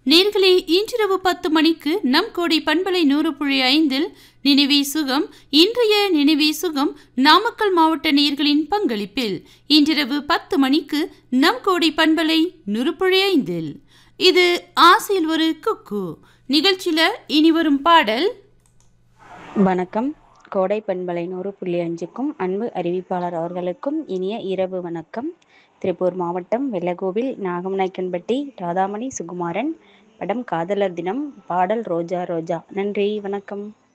நேர்களே இன்றிரவு பத்து மணிக்கு நம் கோடி பண்பலை நூறு புள்ளி ஐந்தில் நினைவே சுகம் இன்றைய நினைவே சுகம் நாமக்கல் மாவட்ட நேர்களின் பங்களிப்பில் இன்றிரவு பத்து மணிக்கு நம் கோடி பண்பலை நூறு புள்ளி ஐந்தில் இது ஆசையில் ஒரு குக்கு நிகழ்ச்சியில இனி வரும் பாடல் வணக்கம் கோடை பண்பலை நூறு புள்ளி அஞ்சுக்கும் அன்பு அறிவிப்பாளர் அவர்களுக்கும் இனிய இரவு வணக்கம் திருப்பூர் மாவட்டம் வெள்ளகோவில் நாகமநாயக்கன்பட்டி ராதாமணி சுகுமாரன் படம் காதலர் தினம் பாடல் ரோஜா ரோஜா நன்றி வணக்கம்